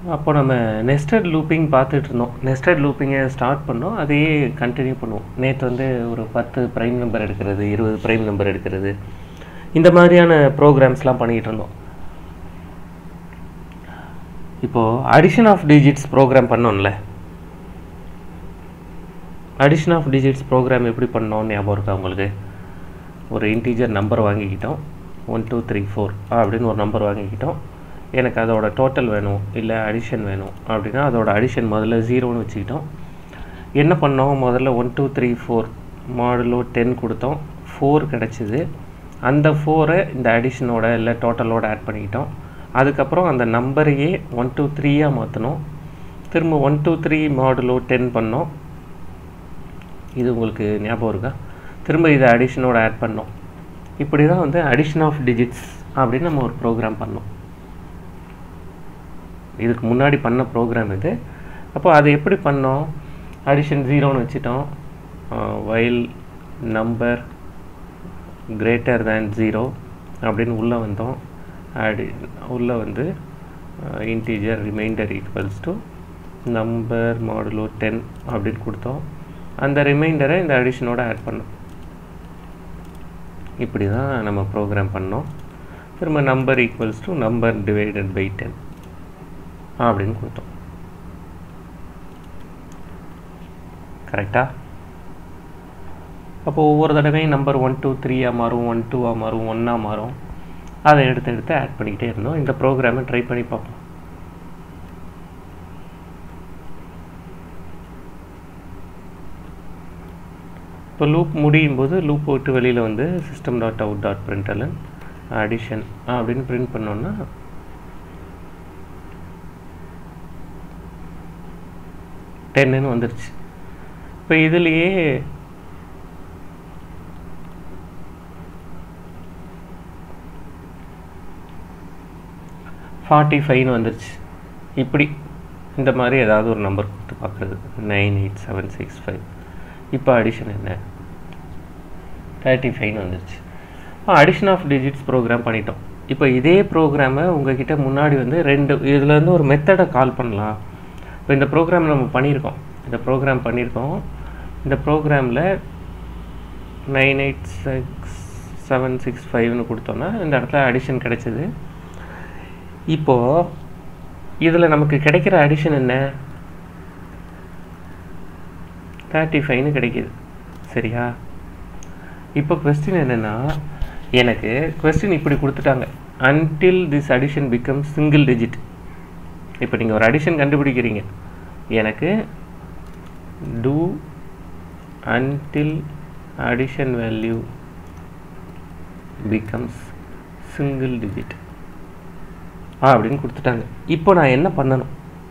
அப்போ நம்ம nested looping பார்த்துட்டு இருந்தோம் நெஸ்டட் லூப்பிங்கை ஸ்டார்ட் பண்ணோம் அதையே கண்டினியூ பண்ணுவோம் நேற்று வந்து ஒரு பத்து ப்ரைம் நம்பர் எடுக்கிறது இருபது ப்ரைம் நம்பர் எடுக்கிறது இந்த மாதிரியான ப்ரோக்ராம்ஸ்லாம் பண்ணிகிட்டு இருந்தோம் இப்போது அடிஷன் ஆஃப் டிஜிட்ஸ் ப்ரோக்ராம் பண்ணோம்ல அடிஷன் ஆஃப் டிஜிட்ஸ் ப்ரோக்ராம் எப்படி பண்ணோம் ஞாபகம் இருக்கா உங்களுக்கு ஒரு இன்டீஜர் நம்பர் வாங்கிக்கிட்டோம் ஒன் டூ த்ரீ ஃபோர் அப்படின்னு ஒரு நம்பர் வாங்கிக்கிட்டோம் எனக்கு அதோட டோட்டல் வேணும் இல்லை அடிஷன் வேணும் அப்படின்னா அதோட அடிஷன் முதல்ல ஜீரோன்னு வச்சுக்கிட்டோம் என்ன பண்ணோம் முதல்ல one two three four modulo ten கொடுத்தோம் ஃபோர் கிடச்சிது அந்த ஃபோரை இந்த அடிஷனோட இல்லை டோட்டலோட ஆட் பண்ணிக்கிட்டோம் அதுக்கப்புறம் அந்த நம்பரையே ஒன் டூ த்ரீயாக மாற்றணும் திரும்ப one two three modulo ten பண்ணோம் இது உங்களுக்கு ஞாபகம் இருக்கா திரும்ப இதை அடிஷனோட ஆட் பண்ணோம் இப்படி தான் வந்து அடிஷன் ஆஃப் டிஜிட்ஸ் அப்படின்னு நம்ம ஒரு ப்ரோக்ராம் பண்ணோம் இதுக்கு முன்னாடி பண்ண ப்ரோக்ராம் இது அப்போ அதை எப்படி பண்ணோம் அடிஷன் ஜீரோன்னு வச்சுட்டோம் வயல் நம்பர் கிரேட்டர் தேன் ஜீரோ அப்படின்னு உள்ளே வந்தோம் அடி உள்ளே வந்து integer remainder equals to number modulo ten அப்படின்னு கொடுத்தோம் அந்த ரிமைண்டரை இந்த அடிஷனோட ஆட் பண்ணோம் இப்படி தான் நம்ம ப்ரோக்ராம் பண்ணோம் திரும்ப number equals to number divided by ten அப்படின்னு கொடுத்தோம் கரெக்டாக அப்போ ஒவ்வொரு தடவையும் நம்பர் ஒன் டூ த்ரீயாக மாறும் ஒன் டூவாக மாறும் ஒன்னாக மாறும் அதை எடுத்து எடுத்து ஆட் பண்ணிக்கிட்டே இருந்தோம் இந்த ப்ரோக்ராமை ட்ரை பண்ணி பார்ப்போம் இப்போ லூப் முடியும் போது லூப் விட்டு வெளியில் வந்து system dot out dot println addition அப்படின்னு பிரிண்ட் பண்ணோன்னா டென்னு வந்துருச்சு இப்போ இதுலேயே ஃபார்ட்டி ஃபைவ்னு வந்துருச்சு இப்படி இந்த மாதிரி ஏதாவது ஒரு நம்பர் கொடுத்து பார்க்குறது nine eight seven six five இப்போ அடிஷன் என்ன தேர்ட்டி ஃபைவ்னு வந்துருச்சு அடிஷன் ஆஃப் டிஜிட்ஸ் ப்ரோக்ராம் பண்ணிட்டோம் இப்போ இதே ப்ரோக்ராமை உங்ககிட்ட முன்னாடி வந்து ரெண்டு இதுலேருந்து ஒரு மெத்தடை கால் பண்ணலாம் இப்போ இந்த ப்ரோக்ராம் நம்ம பண்ணியிருக்கோம் இந்த ப்ரோக்ராம் பண்ணியிருக்கோம் இந்த ப்ரோக்ராமில் nine eight six seven six ஃபைவ்னு கொடுத்தோன்னா இந்த இடத்துல அடிஷன் கிடைச்சிது இப்போது இதில் நமக்கு கிடைக்கிற அடிஷன் என்ன தேர்ட்டி ஃபைவ்னு கிடைக்கிது சரியா இப்போ கொஸ்டின் என்னென்னா எனக்கு கொஸ்டின் இப்படி கொடுத்துட்டாங்க until this addition become single digit இப்போ நீங்கள் ஒரு அடிஷன் கண்டுபிடிக்கிறீங்க எனக்கு do until addition value becomes single digit ஆ அப்படின்னு கொடுத்துட்டாங்க இப்போ நான் என்ன பண்ணணும்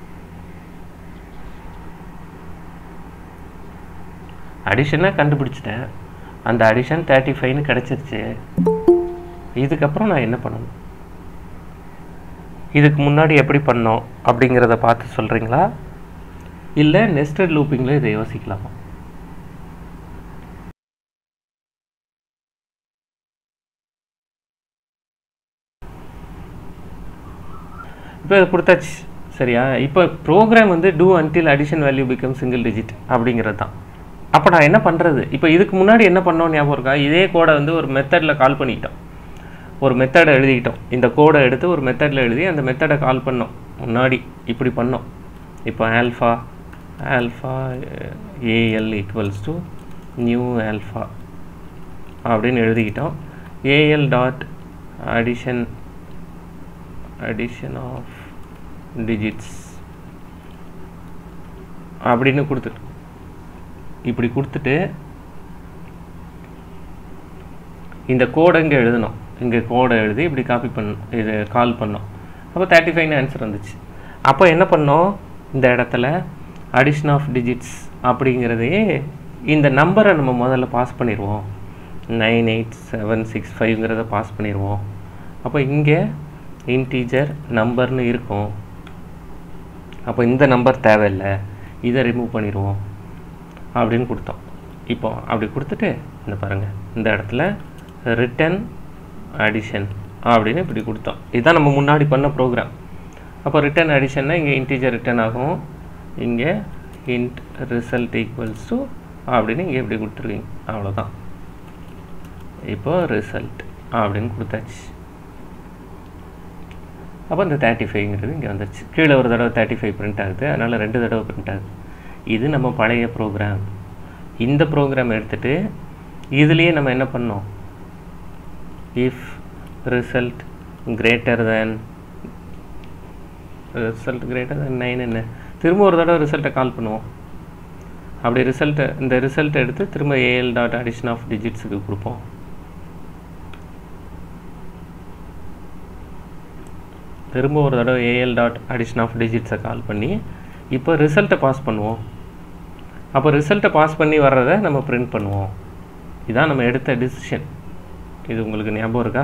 அடிஷனாக கண்டுபிடிச்சிட்டேன் அந்த அடிஷன் தேர்ட்டி ஃபைவ்னு கிடச்சிருச்சு இதுக்கப்புறம் நான் என்ன பண்ணணும் இதுக்கு முன்னாடி எப்படி பண்ணோம் அப்படிங்கிறத பார்த்து சொல்கிறீங்களா இல்லை நெஸ்டட் லூப்பிங்கில் இதை யோசிக்கலாமா இப்போ இதை கொடுத்தாச்சு சரியா இப்போ ப்ரோக்ராம் வந்து do until addition value become single digit அப்படிங்கிறது தான் அப்போ நான் என்ன பண்ணுறது இப்போ இதுக்கு முன்னாடி என்ன பண்ணோம் ஞாபகம் இருக்கா இதே கோடை வந்து ஒரு மெத்தடில் கால் பண்ணிட்டோம் ஒரு மெத்தடை எழுதிக்கிட்டோம் இந்த கோடை எடுத்து ஒரு மெத்தடில் எழுதி அந்த மெத்தடை கால் பண்ணோம் முன்னாடி இப்படி பண்ணோம் இப்போ alpha alpha AL equals to new alpha அப்படின்னு எழுதிக்கிட்டோம் AL dot addition addition of digits அப்படின்னு கொடுத்துட்டு இப்படி கொடுத்துட்டு இந்த கோடை இங்கே எழுதணும் இங்கே கோடை எழுதி இப்படி காப்பி பண்ணணும் இது கால் பண்ணோம் அப்போ தேர்ட்டி ஃபைவ்னு ஆன்சர் வந்துச்சு அப்போ என்ன பண்ணோம் இந்த இடத்துல அடிஷன் ஆஃப் டிஜிட்ஸ் அப்படிங்கிறதையே இந்த நம்பரை நம்ம முதல்ல பாஸ் பண்ணிடுவோம் நைன் எயிட் செவன் சிக்ஸ் ஃபைவ்ங்கிறத பாஸ் பண்ணிடுவோம் அப்போ இங்கே இன்டீஜர் நம்பர்னு இருக்கும் அப்போ இந்த நம்பர் தேவையில்லை இதை ரிமூவ் பண்ணிடுவோம் அப்படின்னு கொடுத்தோம் இப்போ அப்படி கொடுத்துட்டு இந்த பாருங்கள் இந்த இடத்துல ரிட்டன் அடிஷன் அப்படின்னு இப்படி கொடுத்தோம் இதுதான் நம்ம முன்னாடி பண்ண ப்ரோக்ராம் அப்போ ரிட்டர்ன் அடிஷன்னா இங்கே இன்டீஜர் ரிட்டர்ன் ஆகும் இங்கே இன்ட் ரிசல்ட் ஈக்குவல்ஸ் டு அப்படின்னு இங்கே இப்படி கொடுத்துருவீங்க அவ்வளோதான் இப்போ ரிசல்ட் அப்படின்னு கொடுத்தாச்சு அப்போ இந்த தேர்ட்டி ஃபைவ்ங்கிறது இங்கே வந்துருச்சு கீழே ஒரு தடவை தேர்ட்டி ஃபைவ் பிரிண்ட் ஆகுது அதனால் ரெண்டு தடவை பிரிண்ட் ஆகுது இது நம்ம பழைய ப்ரோக்ராம் இந்த ப்ரோக்ராம் எடுத்துகிட்டு இதுலேயே நம்ம என்ன பண்ணோம் if result greater than result greater than nine என்ன திரும்ப ஒரு தடவை ரிசல்ட்டை கால் பண்ணுவோம் அப்படி ரிசல்ட்டை இந்த ரிசல்ட்டை எடுத்து திரும்ப ஏஎல் டாட் அடிஷன் ஆஃப் டிஜிட்ஸுக்கு கொடுப்போம் திரும்ப ஒரு தடவை ஏஎல் டாட் அடிஷன் ஆஃப் டிஜிட்ஸை கால் பண்ணி இப்போ ரிசல்ட்டை பாஸ் பண்ணுவோம் அப்போ ரிசல்ட்டை பாஸ் பண்ணி வர்றதை நம்ம பிரிண்ட் பண்ணுவோம் இதான் நம்ம எடுத்த டிசிஷன் இது உங்களுக்கு ஞாபகம் இருக்கா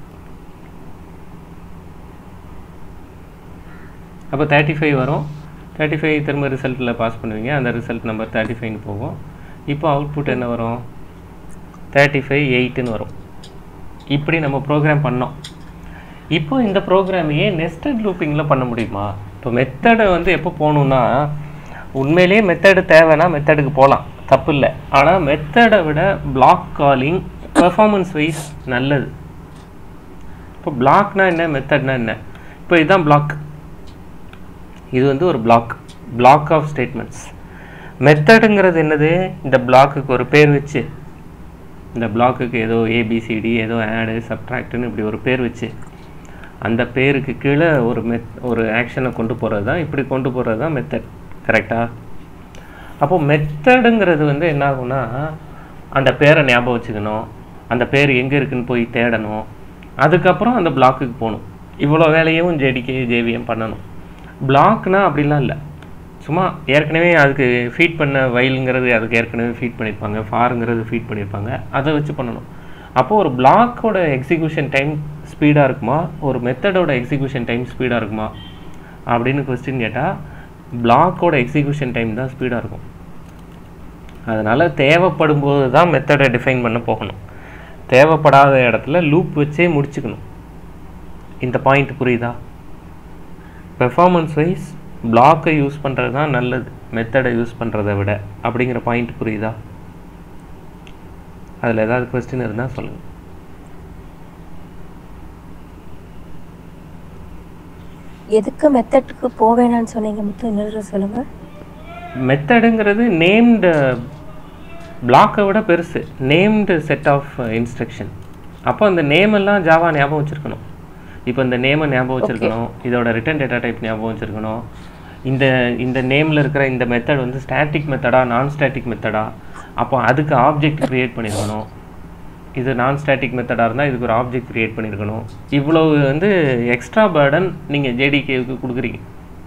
அப்போ தேர்ட்டி ஃபைவ் வரும் தேர்ட்டி ஃபைவ் திரும்ப ரிசல்ட்டில் பாஸ் பண்ணுவீங்க அந்த ரிசல்ட் நம்பர் தேர்ட்டி ஃபைவ்னு போகும் இப்போ அவுட்புட் என்ன வரும் தேர்ட்டி ஃபைவ் எயிட்டுன்னு வரும் இப்படி நம்ம ப்ரோக்ராம் பண்ணோம் இப்போ இந்த ப்ரோக்ராமையே நெஸ்டட் லூப்பிங்கில் பண்ண முடியுமா இப்போ மெத்தடை வந்து எப்போ போகணுன்னா உண்மையிலேயே மெத்தடு தேவைன்னா மெத்தடுக்கு போகலாம் தப்பு இல்லை ஆனால் மெத்தடை விட பிளாக் காலிங் பெர்ஃபார்மன்ஸ் வைஸ் நல்லது இப்போ பிளாக்னா என்ன மெத்தட்னா என்ன இப்போ இதுதான் பிளாக் இது வந்து ஒரு பிளாக் பிளாக் ஆஃப் ஸ்டேட்மெண்ட்ஸ் மெத்தடுங்கிறது என்னது இந்த பிளாக்குக்கு ஒரு பேர் வச்சு இந்த பிளாக்குக்கு ஏதோ ஏபிசிடி ஏதோ ஆடு சப்ட்ராக்ட்னு இப்படி ஒரு பேர் வச்சு அந்த பேருக்கு கீழே ஒரு மெத் ஒரு ஆக்ஷனை கொண்டு போகிறது தான் இப்படி கொண்டு போகிறது தான் மெத்தட் கரெக்டாக அப்போது மெத்தடுங்கிறது வந்து என்ன ஆகும்னா அந்த பேரை ஞாபகம் வச்சுக்கணும் அந்த பேர் எங்கே இருக்குன்னு போய் தேடணும் அதுக்கப்புறம் அந்த பிளாக்குக்கு போகணும் இவ்வளோ வேலையும் ஜேடிகே ஜேவிஎம் பண்ணணும் பிளாக்னா அப்படிலாம் இல்லை சும்மா ஏற்கனவே அதுக்கு ஃபீட் பண்ண வயலுங்கிறது அதுக்கு ஏற்கனவே ஃபீட் பண்ணியிருப்பாங்க ஃபாருங்கிறது ஃபீட் பண்ணியிருப்பாங்க அதை வச்சு பண்ணணும் அப்போது ஒரு பிளாக்கோட எக்ஸிக்யூஷன் டைம் ஸ்பீடாக இருக்குமா ஒரு மெத்தடோட எக்ஸிக்யூஷன் டைம் ஸ்பீடாக இருக்குமா அப்படின்னு கொஸ்டின் கேட்டால் பிளாக்கோட எக்ஸிக்யூஷன் டைம் தான் ஸ்பீடாக இருக்கும் அதனால் தேவைப்படும் போது தான் மெத்தடை டிஃபைன் பண்ண போகணும் தேவைப்படாத இடத்துல லூப் வச்சே முடிச்சுக்கணும் இந்த பாயிண்ட் புரியுதா பெர்ஃபார்மன்ஸ் வைஸ் பிளாக்கை யூஸ் பண்ணுறது தான் நல்லது மெத்தடை யூஸ் பண்ணுறதை விட அப்படிங்கிற பாயிண்ட் புரியுதா அதில் ஏதாவது கொஸ்டின் இருந்தால் சொல்லுங்கள் எதுக்கு மெத்தட்டுக்கு போவேணான்னு சொன்னீங்க முத்து இன்னொரு சொல்லுங்க மெத்தடுங்கிறது நேம்டு பிளாக்கை விட பெருசு நேம்டு செட் ஆஃப் இன்ஸ்ட்ரக்ஷன் அப்போ அந்த நேம் எல்லாம் ஜாவா ஞாபகம் வச்சுருக்கணும் இப்போ இந்த நேமை ஞாபகம் வச்சுருக்கணும் இதோட ரிட்டன் டேட்டா டைப் ஞாபகம் வச்சுருக்கணும் இந்த இந்த நேமில் இருக்கிற இந்த மெத்தட் வந்து ஸ்டாட்டிக் மெத்தடா நான் ஸ்டாட்டிக் மெத்தடா அப்போ அதுக்கு ஆப்ஜெக்ட் க்ரியேட் பண்ணியிருக்கணும் இது நான் ஸ்டாட்டிக் மெத்தடாக இருந்தால் இதுக்கு ஒரு ஆப்ஜெக்ட் க்ரியேட் பண்ணியிருக்கணும் இவ்வளவு வந்து எக்ஸ்ட்ரா பேர்டன் நீங்கள் ஜேடிகேவுக்கு கொடுக்குறீங்க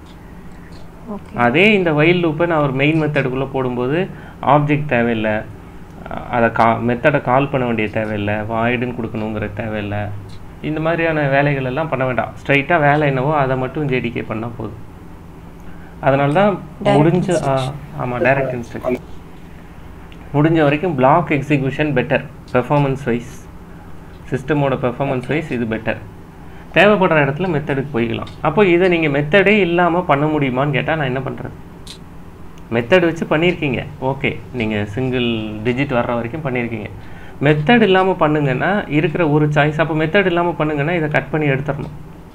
ஓகே அதே இந்த வைல் லூப்பை நான் ஒரு மெயின் மெத்தடுக்குள்ளே போடும்போது ஆப்ஜெக்ட் தேவையில்லை அஹ் அதை கா மெத்தடை கால் பண்ண வேண்டிய தேவையில்லை வாய்டுன்னு கொடுக்கணுங்கிற தேவையில்லை இந்த மாதிரியான வேலைகள் எல்லாம் பண்ண வேண்டாம் ஸ்ட்ரைட்டாக வேலை என்னவோ அதை மட்டும் ஜேடிகே பண்ணால் போதும் அதனால தான் முடிஞ்ச ஆமாம் டைரக்ட் இன்ஸ்ட்ரக்ஷன் முடிஞ்ச வரைக்கும் block execution better performance wise சிஸ்டமோட பெர்ஃபார்மன்ஸ் வைஸ் இது பெட்டர் தேவைப்படுற இடத்துல மெத்தடுக்கு போய்க்கலாம் அப்போ இதை நீங்கள் மெத்தடே இல்லாமல் பண்ண முடியுமான்னு கேட்டால் நான் என்ன பண்ணுறது மெத்தட் வச்சு பண்ணியிருக்கீங்க ஓகே நீங்கள் சிங்கிள் டிஜிட் வர்ற வரைக்கும் பண்ணியிருக்கீங்க மெத்தட் இல்லாமல் பண்ணுங்கன்னா இருக்கிற ஒரு சாய்ஸ் அப்போ மெத்தட் இல்லாமல் பண்ணுங்கன்னா இதை கட் பண்ணி எடுத்துடணும்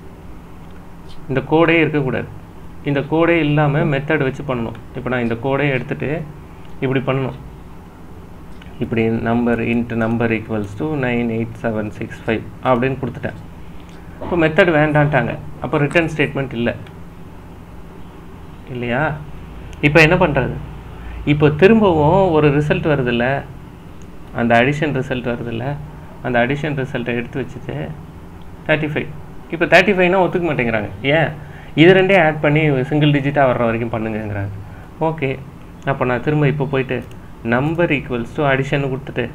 இந்த கோடே இருக்கக்கூடாது இந்த கோடே இல்லாமல் மெத்தட் வச்சு பண்ணணும் இப்போ நான் இந்த கோடே எடுத்துகிட்டு இப்படி பண்ணணும் இப்படி number into number equals to nine eight seven six five அப்படின்னு கொடுத்துட்டேன் இப்போ மெத்தட் வேண்டான்ட்டாங்க அப்போ ரிட்டர்ன் ஸ்டேட்மெண்ட் இல்லை இல்லையா இப்போ என்ன பண்ணுறது இப்போ திரும்பவும் ஒரு ரிசல்ட் வருதில்ல அந்த அடிஷன் ரிசல்ட் வருதில்ல அந்த அடிஷன் ரிசல்ட்டை எடுத்து வச்சுட்டு தேர்ட்டி ஃபைவ் இப்போ தேர்ட்டி ஃபைவ்னா ஒத்துக்க மாட்டேங்கிறாங்க ஏன் இது ரெண்டே ஆட் பண்ணி சிங்கிள் டிஜிட்டாக வர்ற வரைக்கும் பண்ணுங்கங்கிறாங்க ஓகே அப்போ நான் திரும்ப இப்போ போயிட்டு நம்பர் ஈக்குவல்ஸ் டு அடிஷன் கொடுத்துட்டு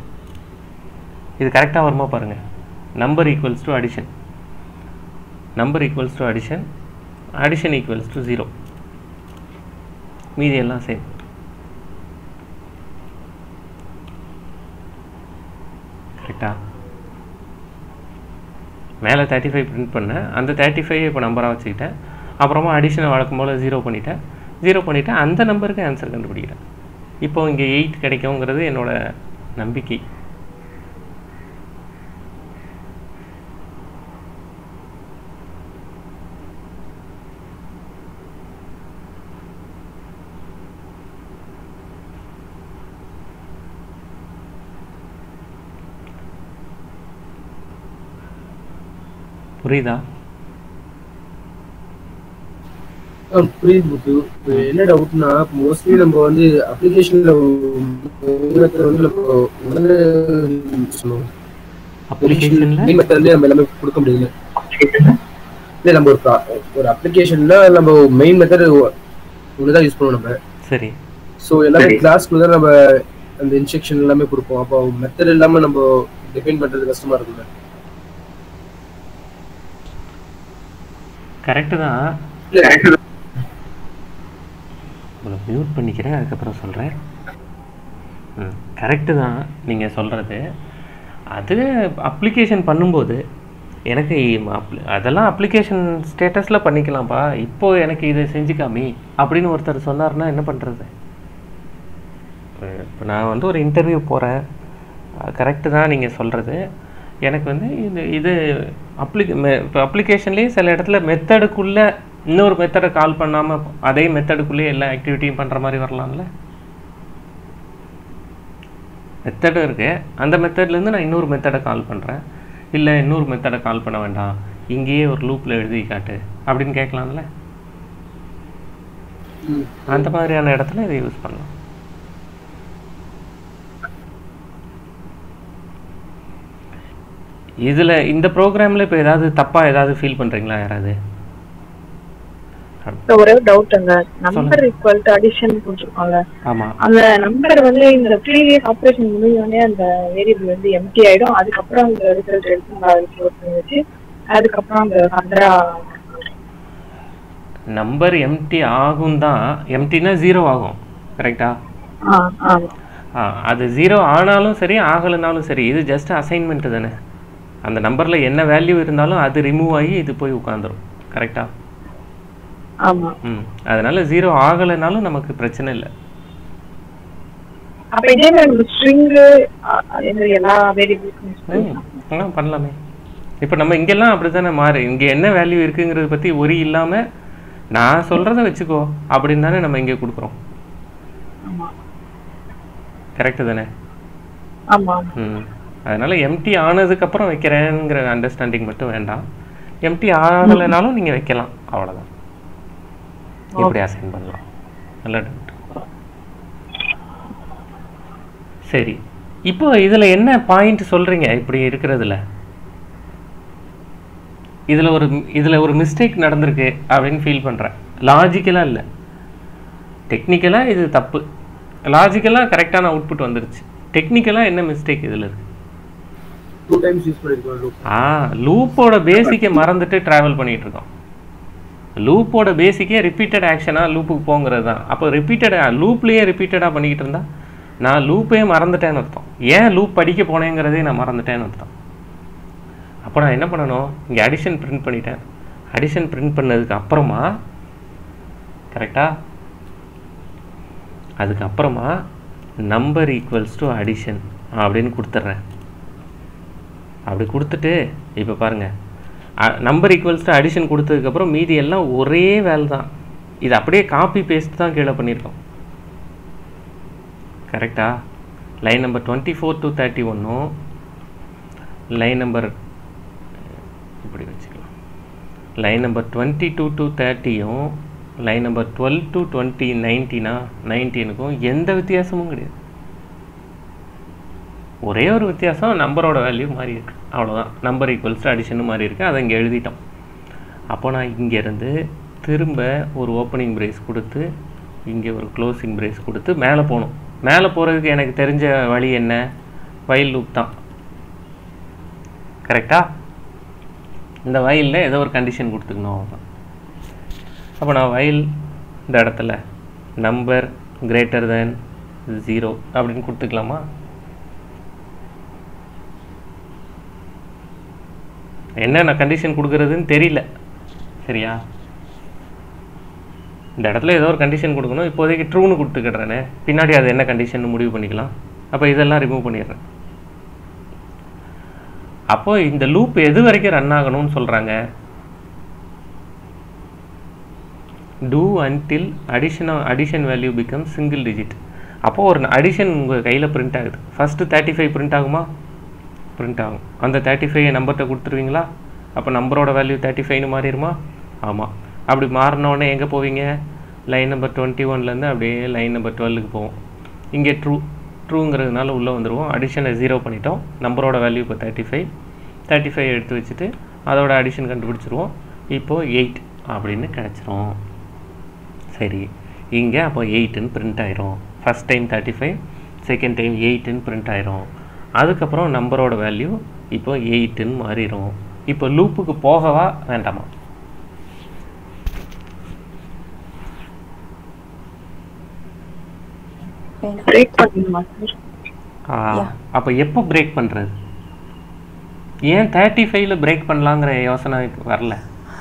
இது கரெக்டாக வருமா பாருங்கள் number equals to addition number equals to addition addition equals to zero மீதி எல்லாம் சேம் கரெக்டா மேலே தேர்ட்டி ஃபைவ் பிரிண்ட் பண்ணேன் அந்த தேர்ட்டி ஃபைவ் இப்போ நம்பராக வச்சுக்கிட்டேன் அப்புறமா அடிஷனை வழக்கம் போல் ஜீரோ பண்ணிட்டேன் ஜீரோ பண்ணிவிட்டு அந்த நம்பருக்கு ஆன்சர் கண்டுபிடிக்கிறேன் இப்போ இங்கே எயிட் கிடைக்குங்கிறது என்னோட நம்பிக்கை புரியுதா ஆ, புரியுது முத்து இப்ப என்ன டவுட்னா மோஸ்ட்லி நம்ம வந்து அப்ளிகேஷன்ல வந்து நம்ம உடனே சொல்லணும் அப்ளிகேஷனில் மெயின் மெத்தட்லயே நம்ம எல்லாமே கொடுக்க முடியல இல்ல நம்ம ஒரு pro- ஒரு அப்ளிகேஷன்ல நம்ம மெயின் மெத்தட் ஒண்ணுதான் யூஸ் பண்ணுவோம் நம்ம சரி ஸோ எல்லாமே கிளாஸ்க்குள்ள தான் நம்ம அந்த இன்ஸ்ட்ரக்ஷன் எல்லாமே கொடுப்போம் அப்போ மெத்தட் இல்லாம நம்ம டிஃபைன் பண்றது கஷ்டமா இருக்குல்ல கரெக்டு தான் இல்ல உங்களை மியூட் பண்ணிக்கிறேன் அதுக்கப்புறம் சொல்கிறேன் ம் கரெக்டு தான் நீங்கள் சொல்கிறது அது அப்ளிகேஷன் பண்ணும்போது எனக்கு இ- அப்ளி- அதெல்லாம் அப்ளிகேஷன் ஸ்டேட்டஸில் பண்ணிக்கலாம்ப்பா இப்போ எனக்கு இதை செஞ்சுக்காமி அப்படின்னு ஒருத்தர் சொன்னார்னா என்ன பண்ணுறது இப்போ நான் வந்து ஒரு இன்டர்வியூ போகிறேன் கரெக்டு தான் நீங்கள் சொல்கிறது எனக்கு வந்து இது இது அப்ளிகே இப்போ அப்ளிகேஷன்லேயே சில இடத்துல மெத்தடுக்குள்ளே இன்னொரு மெத்தடை கால் பண்ணாமல் அதே மெத்தடுக்குள்ளேயே எல்லா ஆக்டிவிட்டியும் பண்ணுற மாதிரி வரலாம்ல மெத்தடும் இருக்கு அந்த மெத்தட்லேருந்து நான் இன்னொரு மெத்தடை கால் பண்ணுறேன் இல்லை இன்னொரு மெத்தடை கால் பண்ண வேண்டாம் இங்கேயே ஒரு லூப்பில் எழுதி காட்டு அப்படின்னு கேட்கலாம்ல ம். அந்த மாதிரியான இடத்துல இதை யூஸ் பண்ணலாம் இதில் இந்த ப்ரோக்ராமில் இப்போ ஏதாவது தப்பாக ஏதாவது ஃபீல் பண்ணுறீங்களா யாராவது இந்த ஒரே டவுட் அந்த நம்பர் ஈக்குவல் டு அடிஷன் போட்டிருக்கோம்ல ஆமாம் அந்த நம்பர் வந்து இந்த ப்ரீவியஸ் ஆப்ரேஷன் முடிஞ்சோடனே அந்த வேரியபிள் வந்து எம்டி ஆயிடும் அதுக்கப்புறம் அந்த ரிசல்ட் எடுத்து ஸ்டோர் பண்ணி வச்சு அதுக்கப்புறம் அந்த ஃபர்தரா நம்பர் எம்டி ஆகும் தான் எம்டினா ஜீரோ ஆகும் கரெக்டா ஆ ஆ ஆ அது ஜீரோ ஆனாலும் சரி ஆகலைனாலும் சரி இது ஜஸ்ட் அசைன்மெண்ட் தானே அந்த நம்பரில் என்ன வேல்யூ இருந்தாலும் அது ரிமூவ் ஆகி இது போய் உட்காந்துரும் கரெக்டா ஆமா ம் அதனால ஜீரோ ஆகலைனாலும் நமக்கு பிரச்சனை இல்லை அப்ப இதே மாதிரி ஸ்ட்ரிங் அதே மாதிரி எல்லா வேரியபிள்ஸ்க்கும் ம் ஆ பண்ணலாமே இப்போ நம்ம இங்கெல்லாம் அப்படி தானே மாறு இங்கே என்ன வேல்யூ இருக்குங்கிறத பற்றி ஒரி இல்லாமல் நான் சொல்கிறத வச்சுக்கோ அப்படின்னு தானே நம்ம இங்கே கொடுக்குறோம் ஆமா கரெக்டு தானே ஆமா ம் அதனால எம்டி ஆனதுக்கப்புறம் வைக்கிறேங்கிற அண்டர்ஸ்டாண்டிங் மட்டும் வேண்டாம் எம்டி ஆகலைனாலும் நீங்கள் வைக்கலாம் அவ்வளோதான் இப்படி அசைன் பண்ணலாம் நல்ல டவுட் சரி இப்போ இதில் என்ன பாயிண்ட் சொல்கிறீங்க இப்படி இருக்கிறதுல இதில் ஒரு இதில் ஒரு மிஸ்டேக் நடந்திருக்கு அப்படின்னு ஃபீல் பண்ணுறேன் லாஜிக்கலாக இல்லை டெக்னிக்கலாக இது தப்பு லாஜிக்கலாக கரெக்டான அவுட்புட் வந்துருச்சு டெக்னிக்கலாக என்ன மிஸ்டேக் இதில் இருக்கு டூ டைம்ஸ் யூஸ் பண்ணிருக்கோம் loop. ஆ லூப்போட பேசிக்கை மறந்துட்டு ட்ராவல் பண்ணிட்டு இருக்கோம் லூப்போட பேசிக்கே ரிப்பீட்டட் ஆக்ஷனாக லூப்புக்கு போங்கிறது தான் அப்போ ரிப்பீட்டடாக லூப்லேயே ரிப்பீட்டடாக பண்ணிக்கிட்டு இருந்தா நான் லூப்பே மறந்துட்டேன்னு அர்த்தம் ஏன் லூப் படிக்க போனேங்கிறதே நான் மறந்துட்டேன்னு அர்த்தம் அப்போ நான் என்ன பண்ணணும் இங்கே அடிஷன் பிரிண்ட் பண்ணிட்டேன் அடிஷன் பிரிண்ட் பண்ணதுக்கு அப்புறமா கரெக்டா அதுக்கப்புறமா நம்பர் ஈக்குவல்ஸ் டு அடிஷன் அப்படின்னு கொடுத்துட்றேன் அப்படி கொடுத்துட்டு இப்போ பாருங்கள் நம்பர் ஈக்குவல்ஸ் டு அடிஷன் கொடுத்ததுக்கப்புறம் மீதி எல்லாம் ஒரே வேலை தான் இது அப்படியே காப்பி பேஸ்ட் தான் கீழே பண்ணியிருக்கோம் கரெக்டா line number twenty four to thirty ஒன்றும் லைன் நம்பர் இப்படி வச்சுக்கலாம் line number twenty two to தேர்ட்டியும் line number twelve to twenty நைன்டீனா நைன்டீனுக்கும் எந்த வித்தியாசமும் கிடையாது ஒரே ஒரு வித்தியாசம் நம்பரோட வேல்யூ மாறி இருக்கு அவ்வளோதான் நம்பர் ஈக்குவல்ஸ் டு அடிஷன் மாறி இருக்கு அதை இங்கே எழுதிட்டோம் அப்போ நான் இங்கேருந்து திரும்ப ஒரு ஓப்பனிங் பிரேஸ் கொடுத்து இங்கே ஒரு க்ளோசிங் பிரேஸ் கொடுத்து மேலே போகணும் மேலே போகிறதுக்கு எனக்கு தெரிஞ்ச வழி என்ன வயல் லூப் தான் கரெக்டா இந்த வயலில் ஏதோ ஒரு கண்டிஷன் கொடுத்துக்கணும் அவ்வளோதான் அப்போ நான் வயல் இந்த இடத்துல நம்பர் கிரேட்டர் தேன் ஜீரோ அப்படின்னு கொடுத்துக்கலாமா என்ன நான் கண்டிஷன் கொடுக்குறதுன்னு தெரியல சரியா இந்த இடத்துல ஏதோ ஒரு கண்டிஷன் கொடுக்கணும் இப்போதைக்கு ட்ரூன்னு கொடுத்துக்கிடுறேனே பின்னாடி அது என்ன கண்டிஷன் முடிவு பண்ணிக்கலாம் அப்போ இதெல்லாம் ரிமூவ் பண்ணிடுறேன் அப்போ இந்த லூப் எது வரைக்கும் ரன் ஆகணும்னு சொல்கிறாங்க do until addition addition value become single digit அப்போ ஒரு அடிஷன் உங்கள் கையில் பிரிண்ட் ஆகுது ஃபஸ்ட்டு தேர்ட்டி ஃபைவ் பிரிண்ட் ஆகுமா பிரிண்ட் ஆகும் அந்த தேர்ட்டி ஃபைவ் நம்பர்கிட்ட கொடுத்துருவீங்களா அப்போ நம்பரோட வேல்யூ தேர்ட்டி ஃபைவ்னு மாறிடுமா ஆமாம் அப்படி மாறினோடனே எங்கே போவீங்க லைன் நம்பர் டுவெண்ட்டி ஒன்லேருந்து அப்படியே லைன் நம்பர் டுவெல்லுக்கு போவோம் இங்கே ட்ரூ ட்ரூங்கிறதுனால உள்ளே வந்துடுவோம் அடிஷனை ஜீரோ பண்ணிட்டோம் நம்பரோட வேல்யூ இப்போ தேர்ட்டி ஃபைவ் தேர்ட்டி ஃபைவ் எடுத்து வச்சுட்டு அதோட அடிஷன் கண்டுபிடிச்சிருவோம் இப்போது எயிட் அப்படின்னு கிடச்சிரும் சரி இங்கே அப்போ எயிட்டுன்னு பிரிண்ட் ஆயிரும் first time thirty five second time எயிட்டுன்னு பிரிண்ட் ஆயிரும் அதுக்கப்புறம் நம்பரோட வேல்யூ இப்போ எயிட்டுன்னு மாறிடும் இப்போ லூப்புக்கு போகவா வேண்டாமா வேண்டாம் பிரேக் பண்ணணுமா சார் Yeah. அப்போ எப்போ பிரேக் பண்ணுறது ஏன் தேர்ட்டி ஃபைவ்ல பிரேக் பண்ணலாங்கிற யோசனை வரல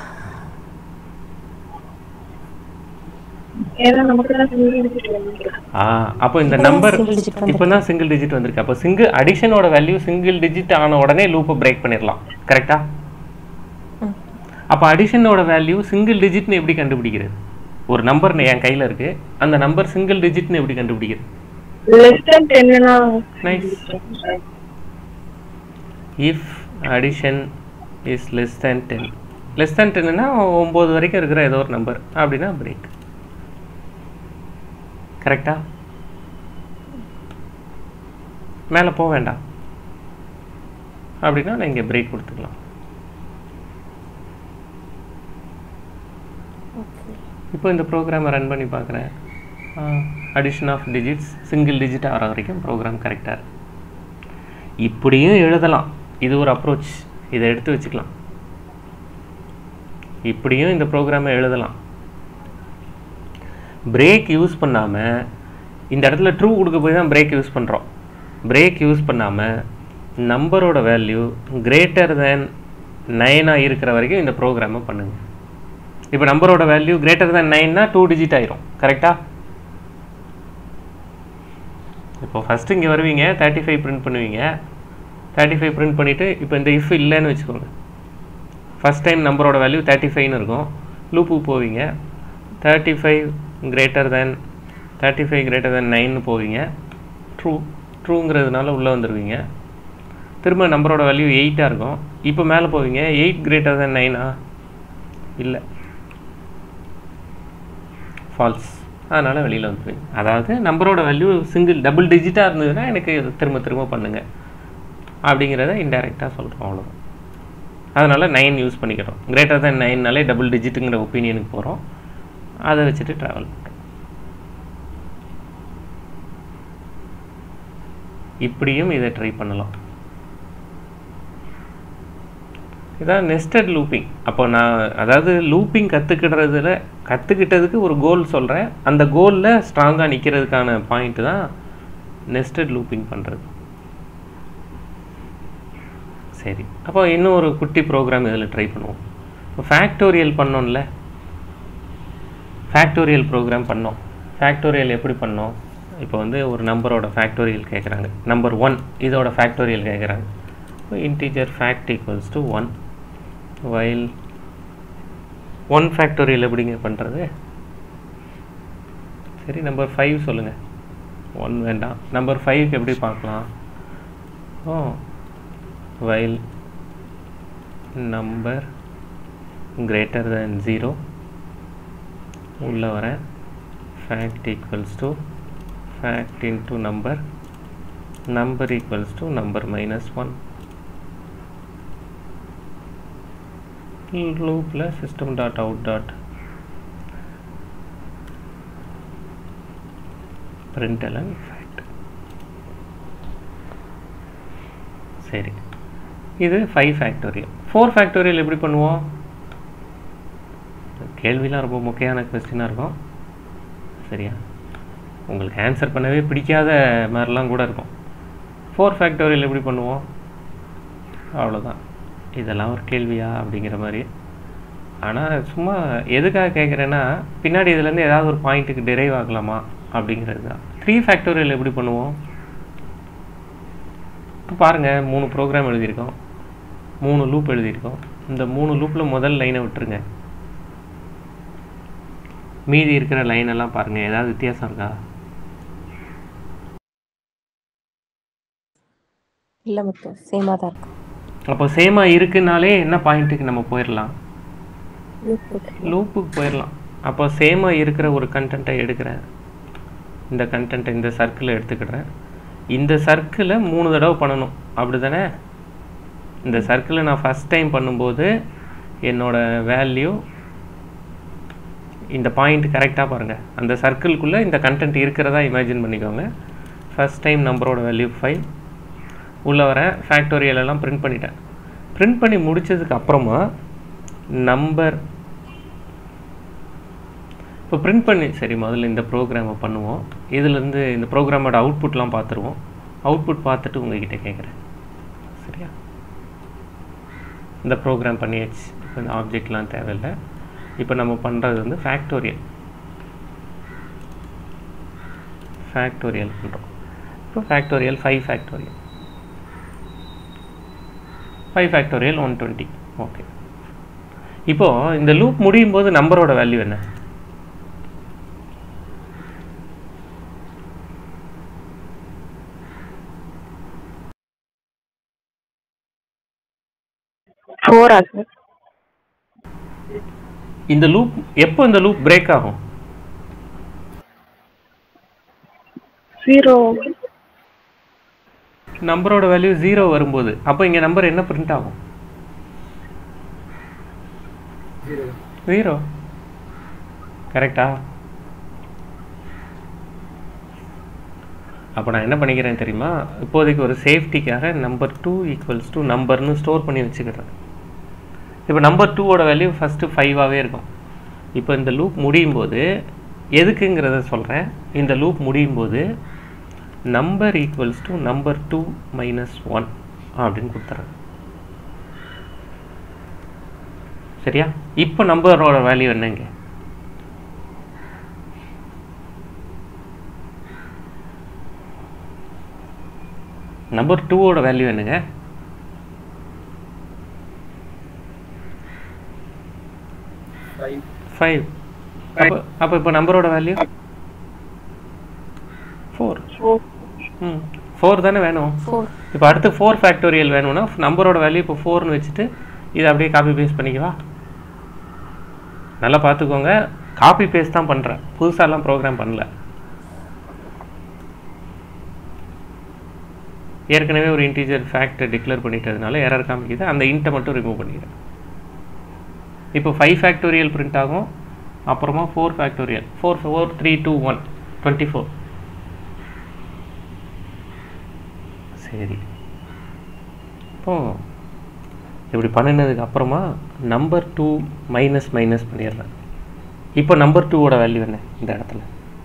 ஏன்னா நமக்கு தான் சிங்கிள் டிஜிட் வேணும் ஆ அப்போ இந்த இப்பதான் நம்பர் single digit வந்திருக்கு. இப்போ தான் சிங்கிள் டிஜிட் வந்திருக்கு அப்போ சிங்கிள் அடிஷனோட வேல்யூ சிங்கிள் டிஜிட் ஆன உடனே லூப்பை பிரேக் பண்ணிடலாம் கரெக்டா ம். அப்போ அடிஷனோட வேல்யூ சிங்கிள் டிஜிட்னு எப்படி கண்டுபிடிக்கிறது ஒரு நம்பர் என் கையில் இருக்கு அந்த நம்பர் சிங்கிள் டிஜிட்னு எப்படி கண்டுபிடிக்கிறது லெஸ் தென் டென்னா Nice. If addition is less than ten less than டென்னா ஒம்பது வரைக்கும் இருக்கிற ஏதோ ஒரு நம்பர் அப்படின்னா பிரேக் கரெக்டா மேலே போக வேண்டாம் அப்படின்னா நான் இங்கே பிரேக் கொடுத்துக்கலாம் இப்போ இந்த ப்ரோக்ராமை ரன் பண்ணி பார்க்குறேன் addition of digits single digit ஆகிற வரைக்கும் ப்ரோக்ராம் கரெக்டாக இப்படியும் எழுதலாம் இது ஒரு அப்ரோச் இதை எடுத்து வச்சுக்கலாம் இப்படியும் இந்த ப்ரோக்ராமை எழுதலாம் பிரேக் யூஸ் பண்ணாமல் இந்த இடத்துல ட்ரூ கொடுக்க போய் தான் பிரேக் யூஸ் பண்ணுறோம் பிரேக் யூஸ் பண்ணாமல் நம்பரோட வேல்யூ கிரேட்டர் தேன் நைனாக இருக்கிற வரைக்கும் இந்த ப்ரோக்ராமை பண்ணுங்க இப்போ நம்பரோட வேல்யூ கிரேட்டர் தேன் நைன்னா டூ டிஜிட் ஆயிரும் கரெக்டா இப்போ ஃபஸ்ட்டு இங்கே வருவீங்க தேர்ட்டி ஃபைவ் பிரிண்ட் பண்ணுவீங்க தேர்ட்டி ஃபைவ் பிரிண்ட் பண்ணிவிட்டு இப்போ இந்த இஃப் இல்லைன்னு வச்சுக்கோங்க ஃபஸ்ட் டைம் நம்பரோட வேல்யூ தேர்ட்டி ஃபைவ்னு இருக்கும் லூப்புக்கு போவீங்க thirty five greater than thirty five greater than நைன்னு போவீங்க ட்ரூ ட்ரூங்கிறதுனால உள்ளே வந்துடுவீங்க திரும்ப நம்பரோட வேல்யூ எயிட்டாக இருக்கும் இப்போ மேலே போவீங்க எயிட் கிரேட்டர் தேன் நைனா இல்லை ஃபால்ஸ் அதனால் வெளியில் வந்துடுவீங்க அதாவது நம்பரோட வேல்யூ சிங்கிள் டபுள் டிஜிட்டாக இருந்ததுன்னா எனக்கு இது திரும்ப திரும்ப பண்ணுங்க அப்படிங்கிறத இன்டெரக்டாக சொல்கிறோம் அவ்வளோதான் அதனால் நைன் யூஸ் பண்ணிக்கிறோம் கிரேட்டர் தேன் நைன்னாலே டபுள் டிஜிட்டுங்கிற ஒப்பீனியனுக்கு போகிறோம் அதை வச்சுட்டு ட்ராவல் பண்ணுறோம் இப்படியும் இதை ட்ரை பண்ணலாம் இதான் நெஸ்டட் லூப்பிங் அப்போ நான் அதாவது லூப்பிங் கற்றுக்கிடுறதுல கற்றுக்கிட்டதுக்கு ஒரு கோல் சொல்கிறேன் அந்த கோலில் ஸ்ட்ராங்காக நிற்கிறதுக்கான பாயிண்ட் தான் நெஸ்டட் லூப்பிங் பண்ணுறது சரி அப்போ இன்னும் ஒரு குட்டி ப்ரோக்ராம் இதில் ட்ரை பண்ணுவோம் இப்போ ஃபேக்டோரியல் பண்ணோம்ல ஃபேக்டோரியல் ப்ரோக்ராம் பண்ணோம் ஃபேக்டோரியல் எப்படி பண்ணோம் இப்போ வந்து ஒரு நம்பரோட ஃபேக்டோரியல் கேட்குறாங்க நம்பர் ஒன் இதோட ஃபேக்டோரியல் கேட்குறாங்க இப்போ integer fact equals to one while one factorial எப்படிங்க பண்ணுறது சரி நம்பர் ஃபைவ் சொல்லுங்கள் ஒன் வேண்டாம் நம்பர் ஃபைவ்க்கு எப்படி பார்க்கலாம் ஓ while number greater than zero உள்ளே வரேன் fact equals to fact into number number equals to number minus one லூப்பில் system dot out dot println fact சரி இது ஃபைவ் ஃபேக்டோரியல் ஃபோர் ஃபேக்டோரியல் எப்படி பண்ணுவோம் கேள்விலாம் ரொம்ப முக்கியமான கொஸ்டினாக இருக்கும் சரியா உங்களுக்கு ஆன்சர் பண்ணவே பிடிக்காத மாதிரிலாம் கூட இருக்கும் ஃபோர் ஃபேக்டோரியல் எப்படி பண்ணுவோம் அவ்வளோதான் இதெல்லாம் ஒரு கேள்வியா அப்படிங்கிற மாதிரி ஆனால் சும்மா எதுக்காக கேட்குறேன்னா பின்னாடி இதுலேருந்து ஏதாவது ஒரு பாயிண்ட்டுக்கு டிரைவ் ஆகலாமா அப்படிங்கிறது தான் த்ரீ ஃபேக்டோரியல் எப்படி பண்ணுவோம் இப்போ பாருங்கள் மூணு ப்ரோக்ராம் எழுதியிருக்கோம் மூணு லூப் எழுதியிருக்கோம் இந்த மூணு லூப்பில் முதல் லைனை விட்டுருங்க மீதி இருக்கிற லைன் எல்லாம் பாருங்கள் ஏதாவது வித்தியாசம் இருக்கா இல்லை முத்து சேமாக தான் இருக்கும் அப்போ சேமாக இருக்குனாலே என்ன பாயிண்ட்டுக்கு நம்ம போயிடலாம் லூப் போட்டு லூப்புக்கு போயிடலாம் அப்போ சேமாக இருக்கிற ஒரு கண்டென்ட்டை எடுக்கிறேன் இந்த கண்டென்ட்டை இந்த சர்க்கிளை எடுத்துக்கிடுறேன் இந்த சர்க்கிளை மூணு தடவை பண்ணணும் அப்படி தானே இந்த சர்க்கிளை நான் ஃபஸ்ட் டைம் பண்ணும்போது என்னோட வேல்யூ இந்த பாயிண்ட் கரெக்டாக பாருங்கள் அந்த சர்க்கிள்குள்ளே இந்த கண்டென்ட் இருக்கிறதா இமேஜின் பண்ணிக்கோங்க ஃபஸ்ட் டைம் நம்பரோட வேல்யூ ஃபைவ் உள்ளே வரேன் ஃபேக்டோரியல் எல்லாம் பிரிண்ட் பண்ணிட்டேன் பிரிண்ட் பண்ணி முடிச்சதுக்கு அப்புறமா நம்பர் இப்போ பிரிண்ட் பண்ணி சரி முதல்ல இந்த ப்ரோக்ராமை பண்ணுவோம் இதுலேருந்து இந்த ப்ரோக்ராமோட அவுட்புட்லாம் பார்த்துருவோம் அவுட்புட் பார்த்துட்டு உங்ககிட்ட கேட்குறேன் சரியா இந்த ப்ரோக்ராம் பண்ணியாச்சு இப்போ இந்த ஆப்ஜெக்ட்லாம் தேவையில்லை இப்போ நம்ம பண்ணுறது வந்து ஃபேக்டோரியல் ஃபேக்டோரியல் பண்ணுறோம் இப்போ factorial five factorial five factorial one twenty okay இப்போது இந்த லூப் முடியும் போது நம்பரோட வேல்யூ என்ன ஃபோரா சார் இந்த லூப் எப்போ இந்த லூப் பிரேக் ஆகும் ஜீரோ நம்பரோட வேல்யூ ஜீரோ வரும்போது அப்போ இங்கே நம்பர் என்ன பிரிண்ட் ஆகும் ஜீரோ கரெக்டா அப்போ நான் என்ன பண்ணிக்கிறேன் தெரியுமா இப்போதைக்கு ஒரு சேஃப்டிக்காக நம்பர் டூ ஈக்குவல்ஸ் டூ நம்பர்னு ஸ்டோர் பண்ணி வச்சுக்கிறேன் இப்போ நம்பர் டூவோட வேல்யூ ஃபஸ்ட்டு ஃபைவாகவே இருக்கும் இப்போ இந்த லூப் முடியும் போது எதுக்குங்கிறத சொல்கிறேன் இந்த லூப் முடியும் போது number equals to number two minus one அப்படின்னு கொடுத்துறேன் சரியா இப்போ நம்பரோட வேல்யூ என்னங்க நம்பர் டூவோட வேல்யூ என்னங்க ஃபைவ் ஃபைவ் அப்போ அப்போ இப்போ நம்பரோட value four four hmm four தானே வேணும் ஃபோர் இப்போ அடுத்து ஃபோர் ஃபேக்டோரியல் வேணும்னா நம்பரோட வேல்யூ இப்போ ஃபோர்னு வச்சுட்டு இதை அப்படியே காப்பி பேஸ்ட் பண்ணிக்கவா நல்லா பார்த்துக்கோங்க காப்பி பேஸ்ட் தான் பண்ணுறேன் புதுசாலாம் ப்ரோக்ராம் பண்ணல ஏற்கனவே ஒரு இன்டீஜர் ஃபேக்ட் டிக்ளேர் பண்ணிட்டதுனால எரர் காமிக்குது அந்த இன்ட்டை மட்டும் ரிமூவ் பண்ணிக்கிறேன் இப்போ ஃபைவ் ஃபேக்டோரியல் பிரிண்ட் ஆகும் அப்புறமா four factorial four four three two one twenty four சரி இப்போ இப்படி பண்ணினதுக்கு அப்புறமா நம்பர் டூ மைனஸ் மைனஸ் பண்ணிடுறேன் இப்போ நம்பர் டூவோட வேல்யூ என்ன இந்த இடத்துல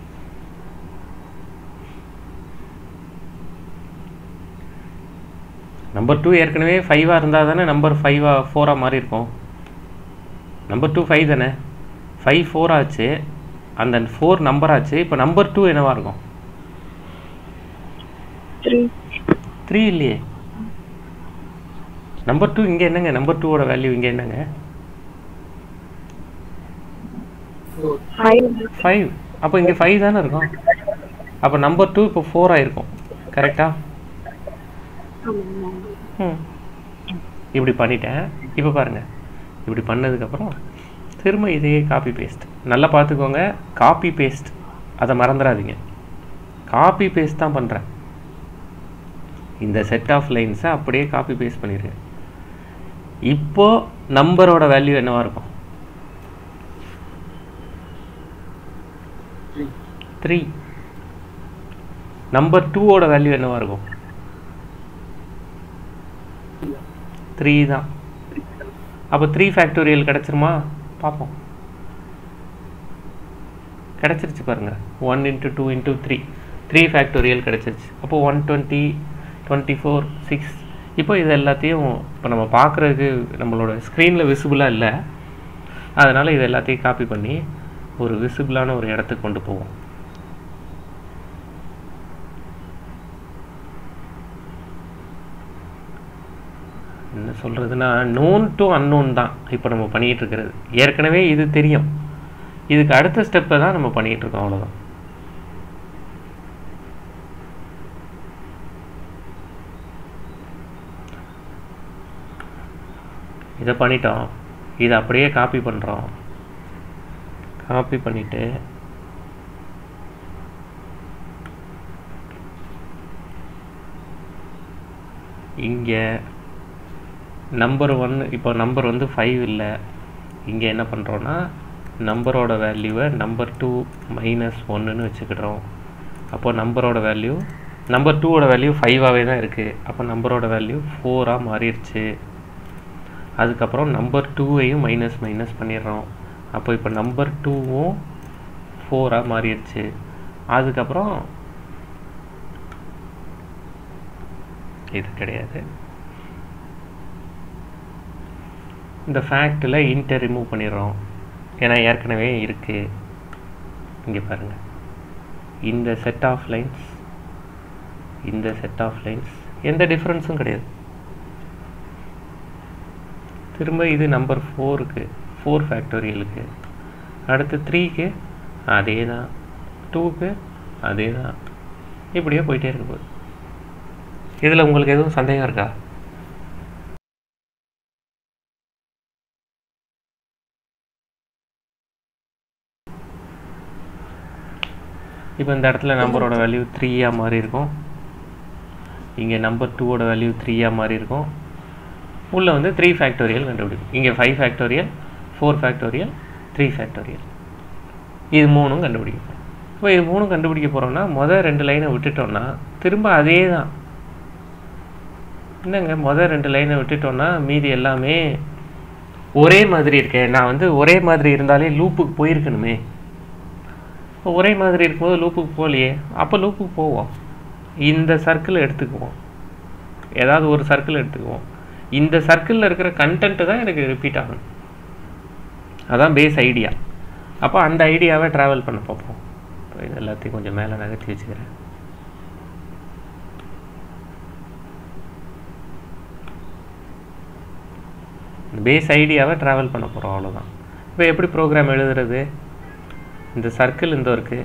நம்பர் டூ ஏற்கனவே ஃபைவாக இருந்தால் தானே நம்பர் ஃபைவாக ஃபோராக மாறி இருக்கும் நம்பர் டூ ஃபைவ் தானே ஃபைவ் ஃபோர் ஆச்சு அந்த ஃபோர் நம்பர் ஆச்சு இப்போ நம்பர் டூ என்னவா இருக்கும் த்ரீ த்ரீ இல்லையே நம்பர் டூ இங்கே என்னங்க நம்பர் டூவோட வேல்யூ இங்கே என்னங்க ஃபோர் ஃபைவ் ஃபைவ் அப்போ இங்கே ஃபைவ் தானே இருக்கும் அப்போ நம்பர் டூ இப்போ ஃபோர் ஆயிருக்கும் கரெக்டா ம் இப்படி பண்ணிட்டேன் இப்போ பாருங்கள் இப்படி பண்ணதுக்கப்புறம் திரும்ப இதையே காப்பி பேஸ்ட் நல்லா பார்த்துக்கோங்க காப்பி பேஸ்ட் அதை மறந்துடாதீங்க காப்பி பேஸ்ட் தான் பண்ணுறேன் இந்த செட் ஆஃப் லைன்ஸை அப்படியே காப்பி பேஸ்ட் பண்ணிடுங்க இப்போ நம்பரோட வேல்யூ என்னவா இருக்கும் த்ரீ த்ரீ நம்பர் டூவோட வேல்யூ என்னவா இருக்கும் த்ரீ தான் அப்போ த்ரீ ஃபேக்டோரியல் கிடச்சிருமா பார்ப்போம் கிடச்சிருச்சு பாருங்க one into two into three three factorial கிடச்சிருச்சு அப்போ one twenty twenty four six இப்போ இது எல்லாத்தையும் இப்போ நம்ம பார்க்குறதுக்கு நம்மளோட ஸ்க்ரீனில் விசிபிளாக இல்லை அதனால் இது எல்லாத்தையும் காப்பி பண்ணி ஒரு விசிபிளான ஒரு இடத்துக்கு கொண்டு போவோம் என்ன சொல்கிறதுனா நோன் டு அன்னோன் தான் இப்போ நம்ம பண்ணிகிட்டு இருக்கிறது ஏற்கனவே இது தெரியும் இதுக்கு அடுத்த ஸ்டெப்பை தான் நம்ம பண்ணிகிட்டு இருக்கோம் அவ்வளோதான் இதை பண்ணிட்டோம் இதை அப்படியே காப்பி பண்ணுறோம் காப்பி பண்ணிவிட்டு இங்கே நம்பர் ஒன் இப்போ நம்பர் வந்து ஃபைவ் இல்லை இங்கே என்ன பண்ணுறோன்னா நம்பரோட வேல்யூவை நம்பர் டூ மைனஸ் ஒன்றுன்னு வச்சுக்கிடுறோம் அப்போ நம்பரோட வேல்யூ நம்பர் டூவோட வேல்யூ ஃபைவாகவே தான் இருக்குது அப்போ நம்பரோட வேல்யூ ஃபோராக மாறிடுச்சு அதுக்கப்புறம் நம்பர் டூவையும் மைனஸ் மைனஸ் பண்ணிடுறோம் அப்போ இப்போ நம்பர் டூவும் ஃபோராக மாறிடுச்சு அதுக்கப்புறம் இது கிடையாது இந்த ஃபேக்டில் இன்ட்டை ரிமூவ் பண்ணிடுறோம் ஏன்னா ஏற்கனவே இருக்குது இங்கே பாருங்கள் இந்த செட் ஆஃப் லைன்ஸ் இந்த செட் ஆஃப் லைன்ஸ் எந்த டிஃப்ரென்ஸும் கிடையாது திரும்ப இது நம்பர் ஃபோருக்கு ஃபோர் ஃபேக்டோரியலுக்கு அடுத்து த்ரீக்கு அதே தான் டூக்கு அதே தான் இப்படியே போயிட்டே இருக்க போகுது இதில் உங்களுக்கு எதுவும் சந்தேகம் இருக்கா இப்போ இந்த இடத்துல நம்பரோட வேல்யூ த்ரீயாக மாறி இருக்கும் இங்கே நம்பர் டூவோட வேல்யூ த்ரீயாக மாறி இருக்கும் உள்ளே வந்து த்ரீ ஃபேக்டோரியல் கண்டுபிடிக்கும் இங்கே five factorial four factorial three factorial இது மூணும் கண்டுபிடிக்கும் இப்போ இது மூணும் கண்டுபிடிக்க போகிறோம்னா மொதல் ரெண்டு லைனை விட்டுட்டோம்னா திரும்ப அதே தான் என்னங்க மொதல் ரெண்டு லைனை விட்டுட்டோம்னா மீதி எல்லாமே ஒரே மாதிரி இருக்கேன் நான் வந்து ஒரே மாதிரி இருந்தாலே லூப்புக்கு போயிருக்கணுமே இப்போ ஒரே மாதிரி இருக்கும்போது லூப்புக்கு போகலையே அப்போ லூப்புக்கு போவோம் இந்த சர்க்கிள் எடுத்துக்குவோம் ஏதாவது ஒரு சர்க்கிள் எடுத்துக்குவோம் இந்த சர்க்கிளில் இருக்கிற கண்டென்ட்டு தான் எனக்கு ரிப்பீட் ஆகணும் அதான் பேஸ் ஐடியா அப்போ அந்த ஐடியாவை ட்ராவல் பண்ண பார்ப்போம் இப்போ இது எல்லாத்தையும் கொஞ்சம் மேலே நகர்த்தி வச்சுக்கிறேன் பேஸ் ஐடியாவை ட்ராவல் பண்ண போகிறோம் அவ்வளோதான் இப்போ எப்படி ப்ரோக்ராம் எழுதுறது இந்த சர்க்கிள் இந்த இருக்குது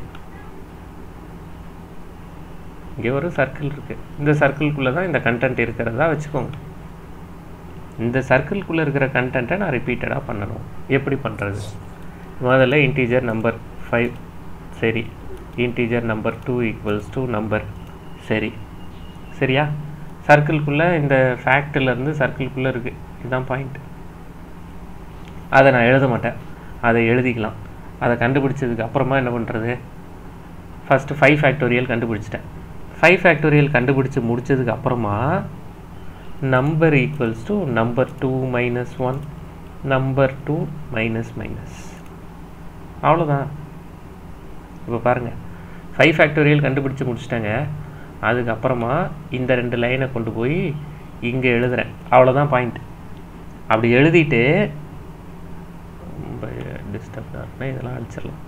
இங்கே ஒரு சர்க்கிள் இருக்குது இந்த சர்க்கிள்குள்ளே தான் இந்த கண்டென்ட் இருக்கிறதா வச்சுக்கோங்க இந்த சர்க்கிள்குள்ளே இருக்கிற கண்டென்ட்டை நான் ரிப்பீட்டடாக பண்ணணும் எப்படி பண்ணுறது முதல்ல இன்டீஜர் நம்பர் ஃபைவ் சரி integer number two equals to number சரி சரியா சர்க்கிள்குள்ளே இந்த ஃபேக்டிலேருந்து சர்க்கிள்குள்ளே இருக்குது இதுதான் பாயிண்ட் அதை நான் எழுத மாட்டேன் அதை எழுதிக்கலாம் அதை கண்டுபிடிச்சதுக்கு அப்புறமா என்ன பண்ணுறது ஃபஸ்ட்டு ஃபைவ் ஃபேக்டோரியல் கண்டுபிடிச்சிட்டேன் ஃபைவ் ஃபேக்டோரியல் கண்டுபிடிச்சி முடிச்சதுக்கு அப்புறமா number equals to number two minus one number two minus minus அவ்வளோதான் இப்போ பாருங்கள் ஃபைவ் ஃபேக்டோரியல் கண்டுபிடிச்சி முடிச்சிட்டாங்க அதுக்கப்புறமா இந்த ரெண்டு லைனை கொண்டு போய் இங்கே எழுதுகிறேன் அவ்வளோதான் பாயிண்ட் அப்படி எழுதிட்டு ரொம்ப டிஸ்டர்ப்டாக இருக்குன்னா இதெல்லாம் அடிச்சிடலாம்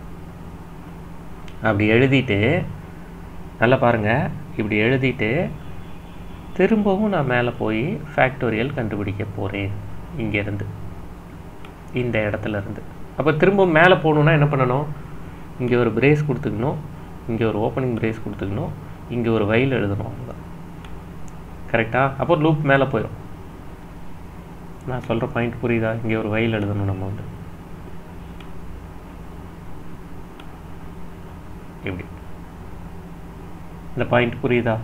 அப்படி எழுதிட்டு நல்லா பாருங்கள் இப்படி எழுதிட்டு திரும்பவும் நான் மேலே போய் ஃபேக்டோரியல் கண்டுபிடிக்க போகிறேன் இங்கேருந்து இந்த இடத்துல இருந்து அப்போ திரும்ப மேலே போகணுன்னா என்ன பண்ணணும் இங்கே ஒரு பிரேஸ் கொடுத்துக்கணும் இங்கே ஒரு ஓப்பனிங் பிரேஸ் கொடுத்துக்கணும் இங்கே ஒரு வயல் எழுதணும் அவ்வளோதான் கரெக்டாக அப்போ லூப் மேலே போயிடும் நான் சொல்கிற பாயிண்ட் புரியுதா இங்கே ஒரு வயல் எழுதணும் நம்ம வந்து இப்படி இந்த பாயிண்ட் புரியுதா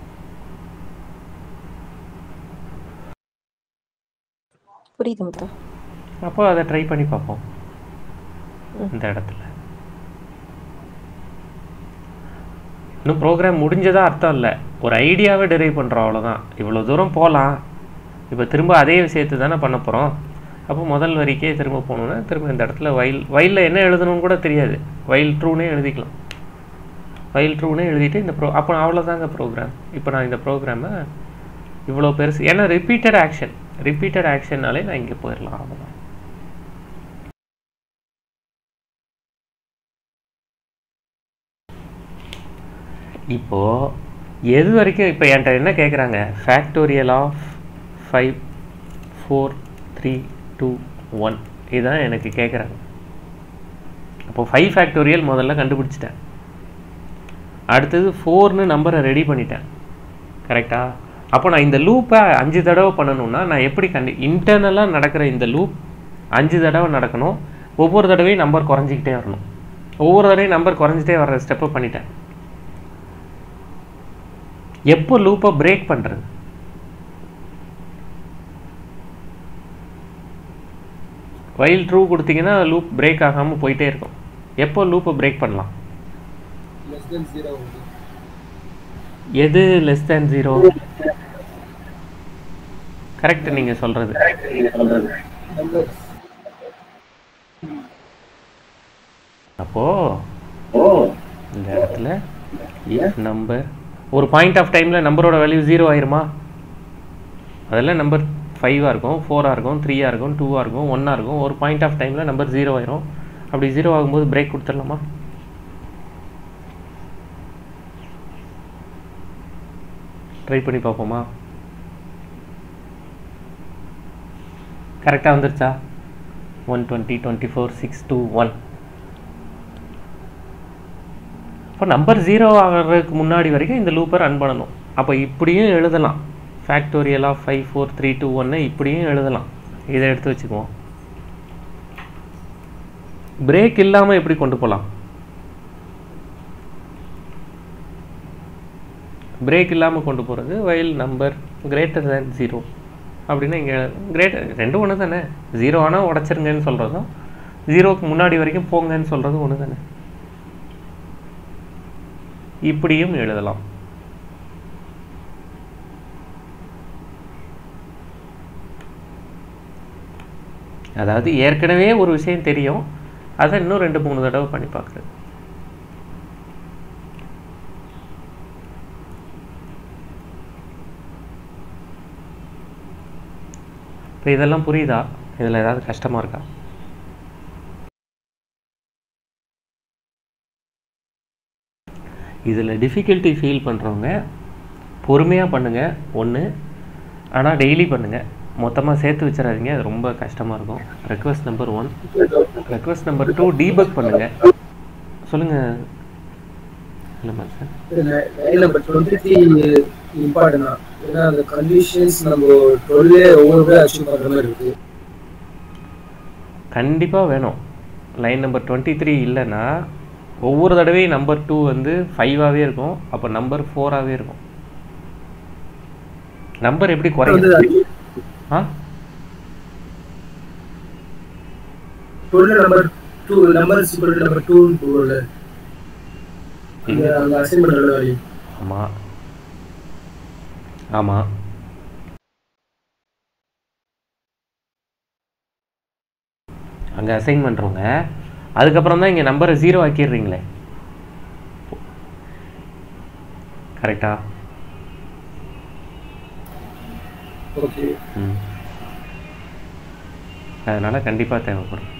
புரியுது முத்தா அப்போ அதை ட்ரை பண்ணி பார்ப்போம் இந்த இடத்துல இன்னும் ப்ரோக்ராம் முடிஞ்சதா அர்த்தம் இல்லை ஒரு ஐடியாவை டெரைவ் பண்ணுறோம் அவ்வளோதான் இவ்வளோ தூரம் போகலாம் இப்போ திரும்ப அதே விஷயத்தை தானே பண்ண போகிறோம் அப்போ முதல் வரிக்கே திரும்ப போகணுன்னா திரும்ப இந்த இடத்துல வயல் வயலில் என்ன எழுதணும்னு கூட தெரியாது வயல் ட்ரூனே எழுதிக்கலாம் வயல் ட்ரூனே எழுதிட்டு இந்த ப்ரோ அப்போ அவ்வளோதாங்க ப்ரோக்ராம் இப்போ நான் இந்த ப்ரோக்ராமை இவ்வளோ பெருசு ஏன்னா ரிப்பீட்டட் ஆக்ஷன் ரிப்பீட்டட் ஆக்ஷன்னாலே நான் இங்கே போயிடலாம் அவ்வளோதான் இப்போது எது வரைக்கும் இப்போ என்கிட்ட என்ன கேட்குறாங்க factorial of five four three two one இதுதான் எனக்கு கேட்குறாங்க அப்போ ஃபைவ் ஃபேக்டோரியல் முதல்ல கண்டுபிடிச்சிட்டேன் அடுத்தது ஃபோர்னு நம்பரை ரெடி பண்ணிட்டேன் கரெக்டா அப்போ நான் இந்த லூப்பை அஞ்சு தடவை பண்ணணும்னா நான் எப்படி கண்டு இன்டர்னலாக நடக்கிற இந்த லூப் அஞ்சு தடவை நடக்கணும் ஒவ்வொரு தடவையும் நம்பர் குறைஞ்சிக்கிட்டே வரணும் ஒவ்வொரு தடவையும் நம்பர் குறைஞ்சிட்டே வர்ற ஸ்டெப்பை பண்ணிட்டேன் எப்போ லூப்பை பிரேக் பண்ணுறது வைல் ட்ரூ கொடுத்தீங்கன்னா லூப் பிரேக் ஆகாமல் போயிட்டே இருக்கும் எப்போ லூப்பை பிரேக் பண்ணலாம் less than zero எது லெஸ் தேன் ஜீரோ கரெக்ட் நீங்கள் சொல்கிறது numbers அப்போது இந்த இடத்துல இஃப் நம்பர் ஒரு பாயிண்ட் ஆஃப் டைமில் நம்பரோட வேல்யூ ஜீரோ ஆயிருமா அதெல்லாம் நம்பர் ஃபைவாக இருக்கும் ஃபோராக இருக்கும் த்ரீயாக இருக்கும் டூவாக இருக்கும் ஒன்னாக இருக்கும் ஒரு பாயிண்ட் ஆஃப் டைமில் நம்பர் ஜீரோ ஆயிரும் அப்படி ஜீரோ ஆகும்போது பிரேக் கொடுத்துடலாமா ட்ரை பண்ணி பார்ப்போமா கரெக்டாக வந்துருச்சா one twenty twenty four six two one இப்போ நம்பர் ஜீரோ ஆகிறதுக்கு முன்னாடி வரைக்கும் இந்த லூப்பை ரன் பண்ணணும் அப்போ இப்படியும் எழுதலாம் factorial of five four three two ஒன்று இப்படியும் எழுதலாம் இதை எடுத்து வச்சுக்குவோம் பிரேக் இல்லாமல் எப்படி கொண்டு போகலாம் பிரேக் இல்லாமல் கொண்டு போகிறது வயல் நம்பர் கிரேட்டர் தேன் ஜீரோ அப்படின்னா இங்கே கிரேட்டர் ரெண்டும் ஒன்று தானே ஜீரோ ஆனால் உடச்சிருங்கன்னு சொல்கிறதும் ஜீரோக்கு முன்னாடி வரைக்கும் போங்கன்னு சொல்கிறதும் ஒன்று தானே இப்படியும் எழுதலாம் அதாவது ஏற்கனவே ஒரு விஷயம் தெரியும் அதை இன்னும் ரெண்டு மூணு தடவை பண்ணி பார்க்குறது இப்போ இதெல்லாம் புரியுதா இதில் ஏதாவது கஷ்டமாக இருக்கா இதில் டிஃபிகல்ட்டி ஃபீல் பண்ணுறவங்க பொறுமையாக பண்ணுங்கள் ஒன்று ஆனால் டெய்லி பண்ணுங்கள் மொத்தமாக சேர்த்து வச்சிடாதீங்க அது ரொம்ப கஷ்டமாக இருக்கும் request number one request number two debug பண்ணுங்கள் சொல்லுங்கள் இல்லைம்மா sir line number twenty three important தான் ஏன்னா அந்த கண்டிஷன்ஸ் நம்ம டுவெல்லே ஒவ்வொரு அச்சீவ் பண்ற மாதிரி இருக்கு கண்டிப்பாக வேணும் லைன் நம்பர் டுவெண்ட்டி த்ரீ இல்லைன்னா ஒவ்வொரு தடவையும் நம்பர் டூ வந்து ஃபைவாகவே இருக்கும் அப்போ நம்பர் ஃபோராகவே இருக்கும் நம்பர் எப்படி வந்து குறையும் ஆ twelve number two number simple number two போகல அந்த அந்த அசைன் பண்ற வேலையை ஆமாம் ஆமாம் அங்கே அசைன் பண்ணுறவங்க அதுக்கப்புறம் தான் இங்கே நம்பரை ஜீரோ ஆக்கிடுறீங்களே கரெக்டா ஓகே ம் அதனால் கண்டிப்பாக தேவைப்படும்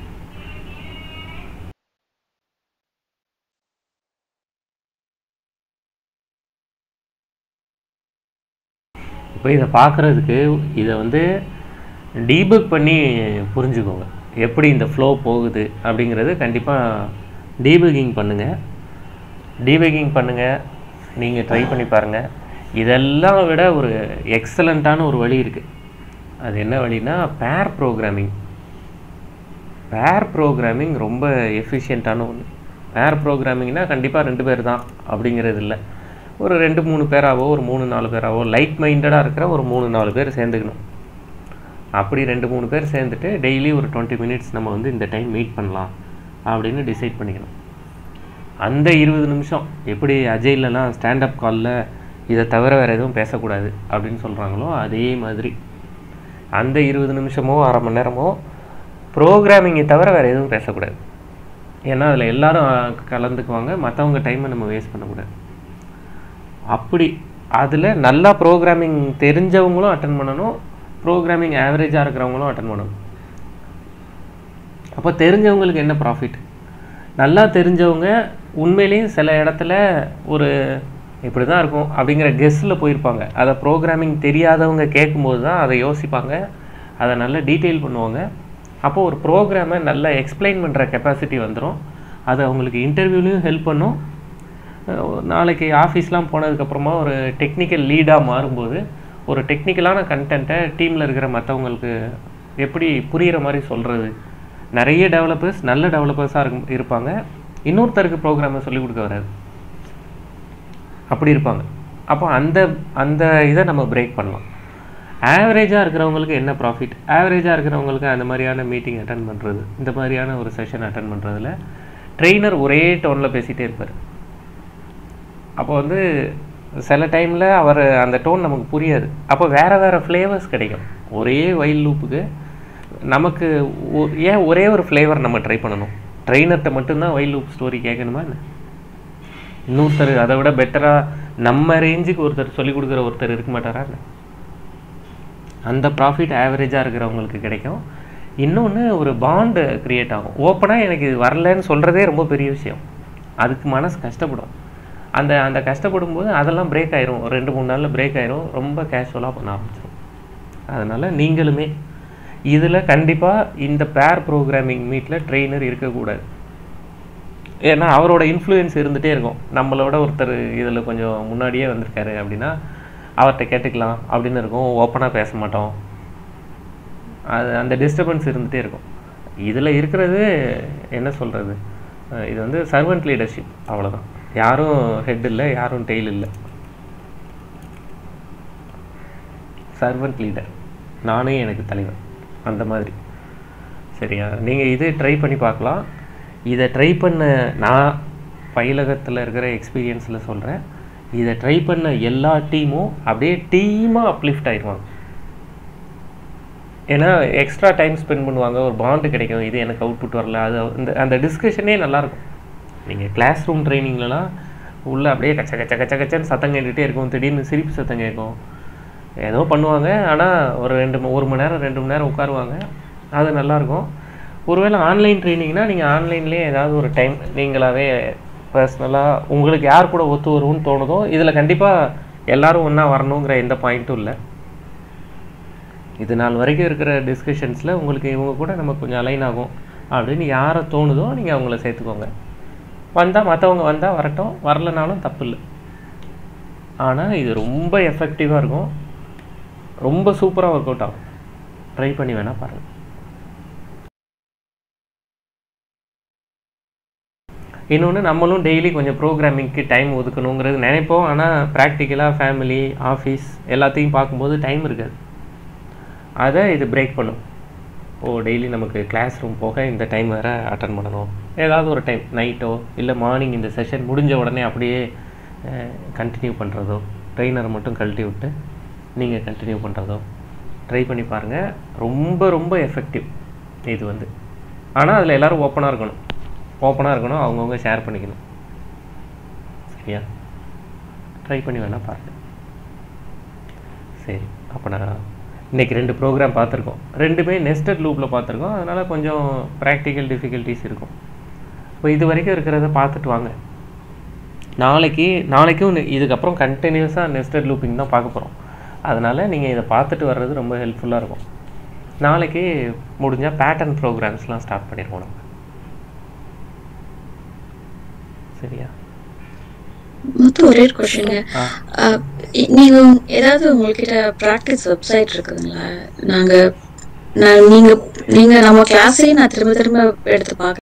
இப்போ இதை பார்க்குறதுக்கு இதை வந்து டீபக் பண்ணி புரிஞ்சுக்கோங்க எப்படி இந்த ஃப்ளோ போகுது அப்படிங்கிறது கண்டிப்பாக டீபக்கிங் பண்ணுங்கள் டீபக்கிங் பண்ணுங்கள் நீங்கள் ட்ரை பண்ணி பாருங்கள் இதெல்லாம் விட ஒரு எக்ஸலண்ட்டான ஒரு வழி இருக்குது அது என்ன வழினா பேர் ப்ரோக்ராமிங் பேர் ப்ரோக்ராமிங் ரொம்ப எஃபிஷியண்ட்டான ஒன்று பேர் ப்ரோக்ராமிங்னா கண்டிப்பாக ரெண்டு பேர் தான் அப்படிங்கிறது இல்லை ஒரு ரெண்டு மூணு பேராவோ ஒரு மூணு நாலு பேராவோ லைட் மைண்டடாக இருக்கிற ஒரு மூணு நாலு பேர் சேர்ந்துக்கணும் அப்படி ரெண்டு மூணு பேர் சேர்ந்துட்டு டெய்லி ஒரு டுவெண்ட்டி மினிட்ஸ் நம்ம வந்து இந்த டைம் மீட் பண்ணலாம் அப்படின்னு டிசைட் பண்ணிக்கணும் அந்த இருபது நிமிஷம் எப்படி அஜய்லலாம் ஸ்டாண்டப் காலில் இதை தவிர வேறு எதுவும் பேசக்கூடாது அப்படின்னு சொல்கிறாங்களோ அதே மாதிரி அந்த இருபது நிமிஷமோ அரை மணி நேரமோ ப்ரோக்ராமிங்கை தவிர வேறு எதுவும் பேசக்கூடாது ஏன்னா அதில் எல்லாரும் கலந்துக்குவாங்க மற்றவங்க டைமை நம்ம வேஸ்ட் பண்ணக்கூடாது அப்படி அதில் நல்லா ப்ரோக்ராமிங் தெரிஞ்சவங்களும் அட்டன் பண்ணணும் ப்ரோக்ராமிங் ஆவரேஜாக இருக்கிறவங்களும் அட்டன் பண்ணணும் அப்போ தெரிஞ்சவங்களுக்கு என்ன ப்ராஃபிட் நல்லா தெரிஞ்சவங்க உண்மையிலேயும் சில இடத்துல ஒரு இப்படி தான் இருக்கும் அப்படிங்கிற கெஸ்ஸில் போயிருப்பாங்க அதை ப்ரோக்ராமிங் தெரியாதவங்க கேட்கும்போது தான் அதை யோசிப்பாங்க அதை நல்லா டீட்டெயில் பண்ணுவாங்க அப்போ ஒரு ப்ரோக்ராமை நல்லா எக்ஸ்பிளைன் பண்ணுற கெப்பாசிட்டி வந்துடும் அது அவங்களுக்கு இன்டர்வியூலையும் ஹெல்ப் பண்ணும் அஹ் நாளைக்கு ஆஃபீஸ்லாம் போனதுக்கப்புறமா ஒரு டெக்னிக்கல் லீடாக மாறும்போது ஒரு டெக்னிக்கலான கண்டென்ட்டை டீமில் இருக்கிற மற்றவங்களுக்கு எப்படி புரிகிற மாதிரி சொல்கிறது நிறைய டெவலப்பர்ஸ் நல்ல டெவலப்பர்ஸாக இருக்கும் இருப்பாங்க இன்னொருத்தருக்கு ப்ரோக்ராமை சொல்லிக் கொடுக்க வராது அப்படி இருப்பாங்க அப்போ அந்த அந்த இதை நம்ம பிரேக் பண்ணலாம் ஆவரேஜாக இருக்கிறவங்களுக்கு என்ன ப்ராஃபிட் ஆவரேஜாக இருக்கிறவங்களுக்கு அந்த மாதிரியான மீட்டிங் அட்டன் பண்ணுறது இந்த மாதிரியான ஒரு செஷன் அட்டன் பண்ணுறதுல ட்ரெயினர் ஒரே டோனில் பேசிகிட்டே இருப்பார் அப்போ வந்து சில டைமில் அவர் அந்த டோன் நமக்கு புரியாது அப்போ வேறு வேறு ஃப்ளேவர்ஸ் கிடைக்கும் ஒரே வைல் லூப்புக்கு நமக்கு ஒ- ஏன் ஒரே ஒரு ஃப்ளேவர் நம்ம ட்ரை பண்ணணும் ட்ரெயினர்கிட்ட மட்டும்தான் வைல் லூப் ஸ்டோரி கேட்கணுமா என்ன இன்னொருத்தர் அதை விட பெட்டராக நம்ம ரேஞ்சுக்கு ஒருத்தர் சொல்லிக் கொடுக்குற ஒருத்தர் இருக்க மாட்டாரா என்ன அந்த ப்ராஃபிட் ஆவரேஜாக இருக்கிறவங்களுக்கு கிடைக்கும் இன்னொன்று ஒரு பாண்டு க்ரியேட் ஆகும் ஓப்பனாக எனக்கு இது வரலன்னு சொல்கிறதே ரொம்ப பெரிய விஷயம் அதுக்கு மனசு கஷ்டப்படும் அந்த அந்த கஷ்டப்படும் போது அதெல்லாம் பிரேக் ஆயிரும் ஒரு ரெண்டு மூணு நாளில் பிரேக் ஆயிரும் ரொம்ப கேஷுவலாக பண்ண ஆரம்பிச்சிடும் அதனால் நீங்களுமே இதில் கண்டிப்பாக இந்த பேர் ப்ரோக்ராமிங் மீட்டில் ட்ரெயினர் இருக்கக்கூடாது ஏன்னா அவரோட இன்ஃப்ளூயன்ஸ் இருந்துகிட்டே இருக்கும் நம்மளோட ஒருத்தர் இதில் கொஞ்சம் முன்னாடியே வந்திருக்காரு அப்படின்னா அவர்கிட்ட கேட்டுக்கலாம் அப்படின்னு இருக்கும் ஓப்பனாக பேச மாட்டோம் அது அந்த டிஸ்டர்பன்ஸ் இருந்துகிட்டே இருக்கும் இதில் இருக்கிறது என்ன சொல்கிறது இது வந்து சர்வெண்ட் லீடர்ஷிப் அவ்வளோதான் யாரும் ஹெட் இல்லை யாரும் டெய்ல் இல்லை சர்வெண்ட் லீடர் நானே எனக்கு தலைவர் அந்த மாதிரி சரியா நீங்கள் இது ட்ரை பண்ணி பார்க்கலாம் இதை ட்ரை பண்ண நான் பயிலகத்தில் இருக்கிற எக்ஸ்பீரியன்ஸில் சொல்கிறேன் இதை ட்ரை பண்ண எல்லா டீமும் அப்படியே டீமாக அப்லிஃப்ட் ஆயிடுவாங்க ஏன்னா எக்ஸ்ட்ரா டைம் ஸ்பெண்ட் பண்ணுவாங்க ஒரு பாண்டு கிடைக்கும் இது எனக்கு அவுட்புட் வரல அது இந்த அந்த டிஸ்கஷனே நல்லாயிருக்கும் நீங்கள் கிளாஸ் ரூம் ட்ரைனிங்லலாம் உள்ளே அப்படியே கச்ச கச்ச கச்ச கச்சன்னு சத்தம் கேட்டுகிட்டே இருக்கும் திடீர்னு சிரிப்பு சத்தம் கேட்கும் ஏதோ பண்ணுவாங்க ஆனால் ஒரு ரெண்டு ம- ஒரு மணி நேரம் ரெண்டு மணி நேரம் உட்காருவாங்க அது நல்லாயிருக்கும் ஒருவேளை ஆன்லைன் ட்ரைனிங்னா நீங்கள் ஆன்லைன்லேயே ஏதாவது ஒரு டைம் நீங்களாவே பர்சனலாக உங்களுக்கு யார் கூட ஒத்து வரும்னு தோணுதோ இதில் கண்டிப்பாக எல்லாரும் ஒன்றா வரணுங்கிற எந்த பாயிண்ட்டும் இல்லை இது நாள் வரைக்கும் இருக்கிற டிஸ்கஷன்ஸில் உங்களுக்கு இவங்க கூட நம்ம கொஞ்சம் அலைன் ஆகும் அப்படின்னு யாரை தோணுதோ நீங்கள் அவங்கள சேர்த்துக்கோங்க வந்தால் மற்றவங்க வந்தால் வரட்டும் வரலனாலும் தப்பு இல்லை ஆனால் இது ரொம்ப எஃபெக்டிவாக இருக்கும் ரொம்ப சூப்பராக ஒர்க் அவுட் ஆகும் ட்ரை பண்ணி வேணால் பாருங்கள் இன்னொன்று நம்மளும் டெய்லி கொஞ்சம் ப்ரோக்ராமிங்க்கு டைம் ஒதுக்கணுங்கிறது நினைப்போம் ஆனால் ப்ராக்டிக்கலாக ஃபேமிலி ஆஃபீஸ் எல்லாத்தையும் பார்க்கும்போது டைம் இருக்காது அதை இது பிரேக் பண்ணும் ஓ டெய்லி நமக்கு கிளாஸ் ரூம் போக இந்த டைம் வேறு அட்டன் பண்ணணும் ஏதாவது ஒரு டைம் நைட்டோ இல்லை மார்னிங் இந்த செஷன் முடிஞ்ச உடனே அப்படியே கண்டினியூ பண்ணுறதோ ட்ரெயினரை மட்டும் கழட்டி விட்டு நீங்கள் கண்டினியூ பண்ணுறதோ ட்ரை பண்ணி பாருங்கள் ரொம்ப ரொம்ப எஃபெக்டிவ் இது வந்து ஆனால் அதில் எல்லோரும் ஓப்பனாக இருக்கணும் ஓப்பனாக இருக்கணும் அவங்கவுங்க ஷேர் பண்ணிக்கணும் சரியா ட்ரை பண்ணி வேணால் பாருங்கள் சரி அப்போ நான் இன்றைக்கி ரெண்டு ப்ரோக்ராம் பார்த்துருக்கோம் ரெண்டுமே நெஸ்டட் லூப்பில் பார்த்துருக்கோம் அதனால் கொஞ்சம் ப்ராக்டிக்கல் டிஃபிகல்ட்டிஸ் இருக்கும் இப்போ இது வரைக்கும் இருக்கிறத பார்த்துட்டு வாங்க நாளைக்கு நாளைக்கும் நி- இதுக்கப்புறம் கண்டினியூஸாக நெஸ்டட் லூப்பிங் தான் பார்க்க போகிறோம் அதனால் நீங்கள் இதை பார்த்துட்டு வர்றது ரொம்ப ஹெல்ப்ஃபுல்லாக இருக்கும் நாளைக்கு முடிஞ்சால் பேட்டர்ன் ப்ரோக்ராம்ஸ்லாம் ஸ்டார்ட் பண்ணிடுவோம் நம்ம சரியா மொத்தம் ஒரே ஒரு கொஷின் ஆ நீங்க ஏதாவது உங்ககிட்ட ப்ராக்டிஸ் வெப்சைட் இருக்குங்களா நாங்க நான் நீங்க நீங்க நம்ம கிளாஸே நான் திரும்ப திரும்ப எடுத்து பார்க்க